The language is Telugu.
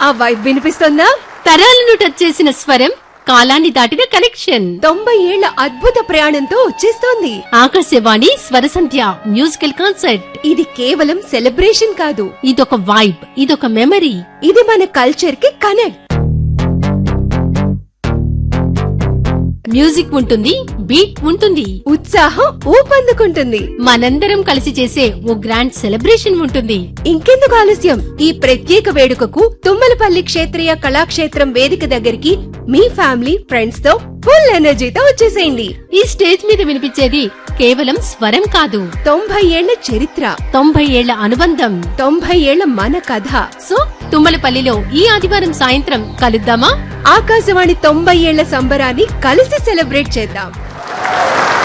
ఆ వైబ్ వినిపిస్తుందా తరాలను టచ్ చేసిన స్వరం కాలాన్ని దాటిన కనెక్షన్ తొంభై ఏళ్ల అద్భుత ప్రయాణంతో వచ్చేస్తోంది ఆకాశవాణి స్వరసంధ్య మ్యూజికల్ కాన్సర్ట్ ఇది కేవలం సెలబ్రేషన్ కాదు ఇదొక వైబ్ ఇదొక మెమరీ ఇది మన కల్చర్ కి కనెక్ట్ మ్యూజిక్ ఉంటుంది బీట్ ఉంటుంది ఉత్సాహం ఊపందుకుంటుంది మనందరం కలిసి చేసే ఓ గ్రాండ్ సెలబ్రేషన్ ఉంటుంది ఇంకెందుకు ఆలస్యం ఈ ప్రత్యేక వేడుకకు తుమ్మలపల్లి క్షేత్రీయ కళాక్షేత్రం వేదిక దగ్గరికి మీ ఫ్యామిలీ ఫ్రెండ్స్ తో ఫుల్ ఎనర్జీతో వచ్చేసేయండి ఈ స్టేజ్ మీద వినిపించేది కేవలం స్వరం కాదు తొంభై ఏళ్ల చరిత్ర తొంభై ఏళ్ల అనుబంధం తొంభై ఏళ్ల మన కథ సో తుమ్మలపల్లిలో ఈ ఆదివారం సాయంత్రం కలుద్దామా ఆకాశవాణి తొంభై ఏళ్ల సంబరాన్ని కలిసి సెలబ్రేట్ చేద్దాం